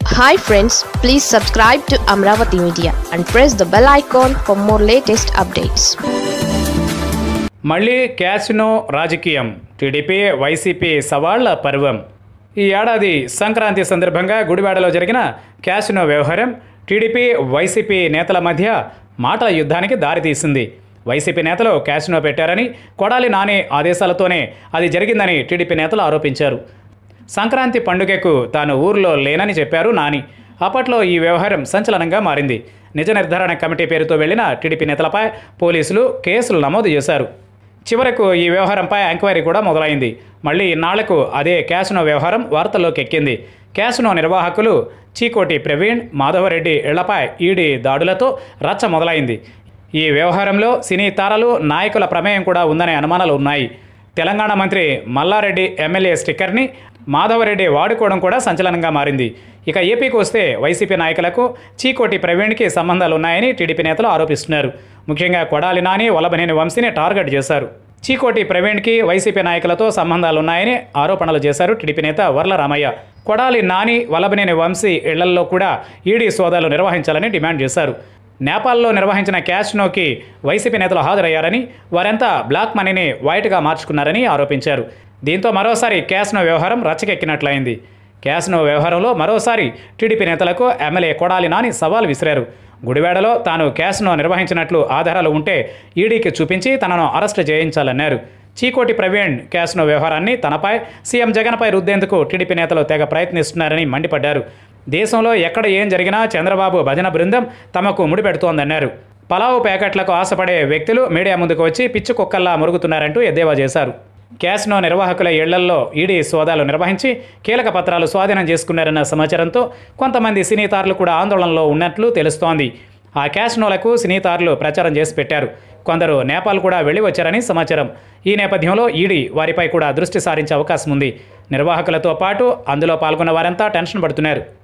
hi friends please subscribe to Amaravati media and press the bell icon for more latest updates మళ్ళీ casino రాజకీయం TDP YCP సవాళ్ల పర్వం ఈ ఏడాది సంక్రాంతి సందర్భంగా గుడివాడలో జరిగిన క్యాసినో వ్యవహారం టీడీపీ వైసీపీ నేతల మధ్య మాటల యుద్ధానికి దారితీసింది వైసీపీ నేతలు క్యాసినో పెట్టారని కొడాలి నాని ఆదేశాలతోనే అది జరిగిందని టీడీపీ నేతలు ఆరోపించారు సంక్రాంతి పండుగకు తాను ఊర్లో లేనని చెప్పారు నాని అప్పట్లో ఈ వ్యవహారం సంచలనంగా మారింది నిజ నిర్ధారణ కమిటీ పేరుతో వెళ్లిన టీడీపీ నేతలపై పోలీసులు కేసులు నమోదు చేశారు చివరకు ఈ వ్యవహారంపై ఎంక్వైరీ కూడా మొదలైంది మళ్ళీ ఇన్నాళ్లకు అదే క్యాసినో వ్యవహారం వార్తల్లోకి ఎక్కింది క్యాసినో నిర్వాహకులు చీకోటి ప్రవీణ్ మాధవరెడ్డి ఇళ్లపై ఈడీ దాడులతో రచ్చ మొదలైంది ఈ వ్యవహారంలో సినీ తారలు నాయకుల ప్రమేయం కూడా ఉందనే అనుమానాలు ఉన్నాయి తెలంగాణ మంత్రి మల్లారెడ్డి ఎమ్మెల్యే స్టిక్కర్ని మాధవరెడ్డి వాడుకోవడం కూడా సంచలనంగా మారింది ఇక ఏపీకి వస్తే వైసీపీ నాయకులకు చీకోటి ప్రవీణ్కి సంబంధాలు ఉన్నాయని టీడీపీ నేతలు ఆరోపిస్తున్నారు ముఖ్యంగా కొడాలి నాని వల్లభనేని వంశీని టార్గెట్ చేశారు చీకోటి ప్రవీణ్కి వైసీపీ నాయకులతో సంబంధాలు ఉన్నాయని ఆరోపణలు చేశారు టీడీపీ నేత వర్ల రామయ్య కొడాలి నాని వల్లభనేని వంశీ ఇళ్లల్లో కూడా ఈడీ సోదాలు నిర్వహించాలని డిమాండ్ చేశారు నేపాల్లో నిర్వహించిన క్యాష్నోకి వైసీపీ నేతలు హాజరయ్యారని వారంతా బ్లాక్ మనీని వైట్గా మార్చుకున్నారని ఆరోపించారు దీంతో మరోసారి క్యాష్నో వ్యవహారం రచ్చకెక్కినట్లయింది క్యాష్నో వ్యవహారంలో మరోసారి టీడీపీ నేతలకు ఎమ్మెల్యే కొడాలి నాని సవాల్ విసిరారు గుడివాడలో తాను క్యాష్నో నిర్వహించినట్లు ఆధారాలు ఉంటే ఈడీకి చూపించి తనను అరెస్టు చేయించాలన్నారు చీకోటి ప్రవీణ్ క్యాష్నో వ్యవహారాన్ని తనపై సీఎం జగన్పై రుద్దేందుకు టీడీపీ నేతలు తెగ ప్రయత్నిస్తున్నారని మండిపడ్డారు దేశంలో ఎక్కడ ఏం జరిగినా చంద్రబాబు భజన బృందం తమకు ముడిపెడుతోందన్నారు పలావు ప్యాకెట్లకు ఆశపడే వ్యక్తులు మీడియా ముందుకు వచ్చి పిచ్చి కుక్కల్లా మురుగుతున్నారంటూ ఎద్దేవా చేశారు క్యాస్నో నిర్వాహకుల ఇళ్లల్లో ఈడీ సోదాలు నిర్వహించి కీలక పత్రాలు స్వాధీనం చేసుకున్నారన్న సమాచారంతో కొంతమంది సినీతారులు కూడా ఆందోళనలో ఉన్నట్లు తెలుస్తోంది ఆ క్యాస్నోలకు సినీతారులు ప్రచారం చేసి పెట్టారు కొందరు నేపాల్ కూడా వెళ్ళి వచ్చారని సమాచారం ఈ నేపథ్యంలో ఈడీ వారిపై కూడా దృష్టి సారించే అవకాశం ఉంది నిర్వాహకులతో పాటు అందులో పాల్గొన్న వారంతా టెన్షన్ పడుతున్నారు